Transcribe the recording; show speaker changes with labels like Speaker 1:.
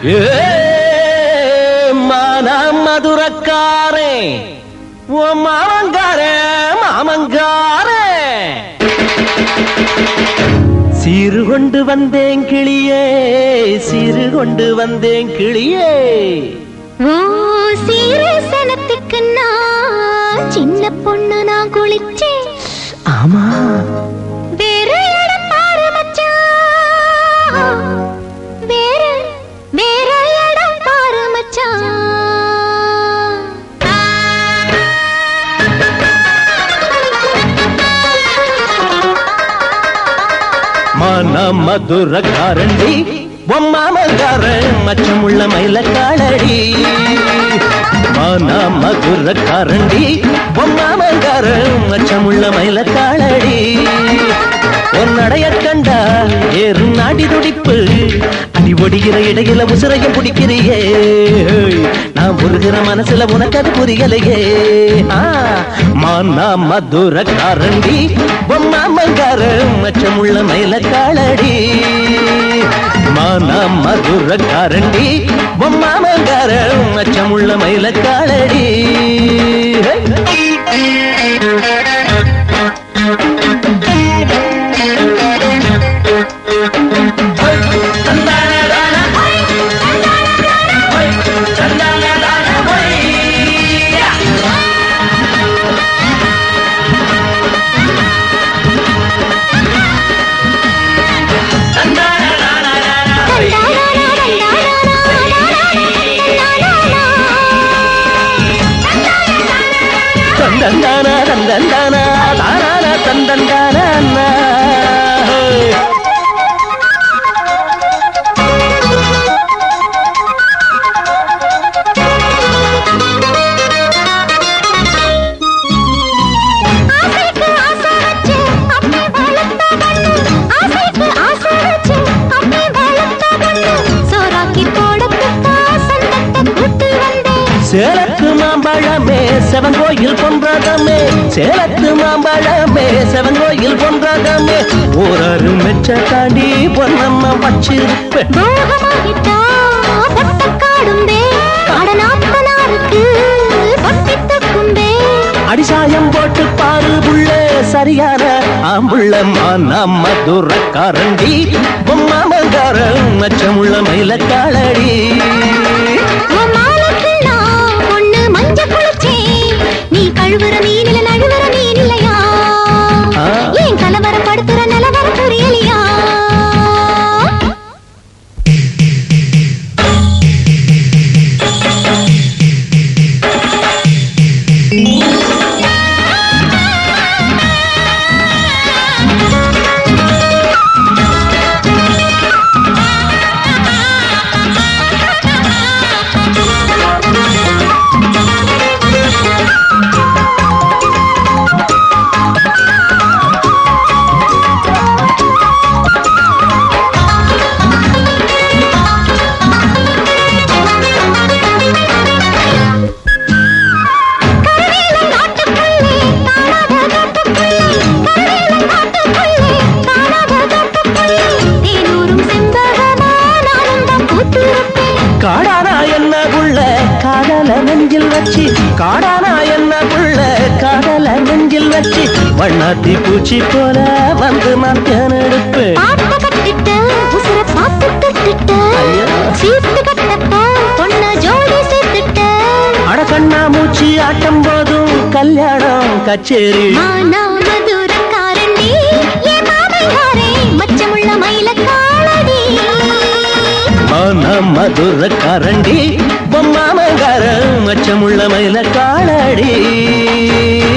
Speaker 1: ஏ மான மதுரக்காரே ஓ மாமங்காரே மாமங்காரே சீரு கொண்டு வந்தேன் கிளியே சீரு கொண்டு வந்தேன் கிளியே
Speaker 2: ஓ சீரசனத்துக்கு நான் சின்ன பொண்ணு நான் குளிச்சேன்
Speaker 1: ஆமா
Speaker 2: வேற இடம் பாரு மச்சான் வேற வேற இடம் பாரு மச்சான்
Speaker 1: மான மதுரக்காரண்டி பொம்மாமங்காரன் மச்சமுள்ள மயிலக்காளடி மான மதுரக்காரண்டி பொம்மாமங்காரன் மச்சமுள்ள மயிலக்காளடி உன்னடைய கண்டா ஏறு நாடி துடிப்பு அடி ஒடிகிற இடையில உசிரையும் பிடிக்கிறியே நான் புரிகிற மனசுல உனக்கு அது புரியலையே ஆ, மானா மதுரக்காரண்டி பொம்மாமங்கார மச்சமுள்ள மயிலக்காளடி மானா மதுரக்காரண்டி பொம்மாமங்கார மச்சமுள்ள மயிலக்காளடி தந்தந்தானா தந்தந்தானா தானானா தந்தந்தானா
Speaker 2: ஆசைக்கு ஆசை வச்சு அப்படி வளர்த்த பொண்ணு ஆசைக்கு ஆசை வச்சு அப்படி வளர்த்த பொண்ணு சோறாக்கி போடத்துக்கா சந்தத்தை கூட்டு வந்தேன்
Speaker 1: சேலத்து மாம்பழமே செவங்கோயில் பொன்றதமே சேலத்து மாம்பழமே செவங்கோயில் பொன்றதமே ஊரரு மெச்ச தாண்டி பொன்னம்மா வச்சிருப்பேன்
Speaker 2: மோகமாகிட்டா பொட்டக்காடும்பே அடநாப்பனாருக்கு பொட்டி தக்கும்பே
Speaker 1: அடிசாயம் போட்டு பாரு புள்ள சரியான ஆம்புள்ள மானா மதுரக்காரண்டி பொம்மாமங்கார மச்சமுள்ள மயிலக்காளடி
Speaker 2: உன் மாலைக்கு நான் பொண்ணு மஞ்ச குளிச்சேன் நீ கழுவுற மீனில நழுவுற மீன் இல்லையா
Speaker 1: ஆ.
Speaker 2: ஏன் கலவரப்படுத்துற நிலவரம் புரியலையா கருவேலம் நாட்டுக்குள்ளே காணாத தோட்டக்குள்ளே கருவேலம் நாட்டுக்குள்ளே காணாத தோட்டக்குள்ளே தேனூரும் செம்பகமா நானும் தான் பூத்திருப்பேன்
Speaker 1: காடானா என்ன புள்ள காதல நெஞ்சில் வச்சு காடானா என்ன புள்ள காதல நெஞ்சில் வச்சு வண்ணாத்தி பூச்சி போல வந்து நான் தேனெடுப்பேன்
Speaker 2: பாட்ட கட்டிட்ட உசுர பாத்து கட்டிட்ட
Speaker 1: ஐயோ.
Speaker 2: சீட்டு கட்டப்ப பொண்ண ஜோடி சேர்த்துட்ட
Speaker 1: அட கண்ணா மூச்சி ஆட்டம் போதும் கல்யாணம் கச்சேரி
Speaker 2: மானா மதுரக்காரண்டி என் மாமையாரே மச்சமுள்ள மயில காலடி
Speaker 1: மான மதுரக்காரண்டி பொம்மாமங்கார மச்சமுள்ள மயில காளடி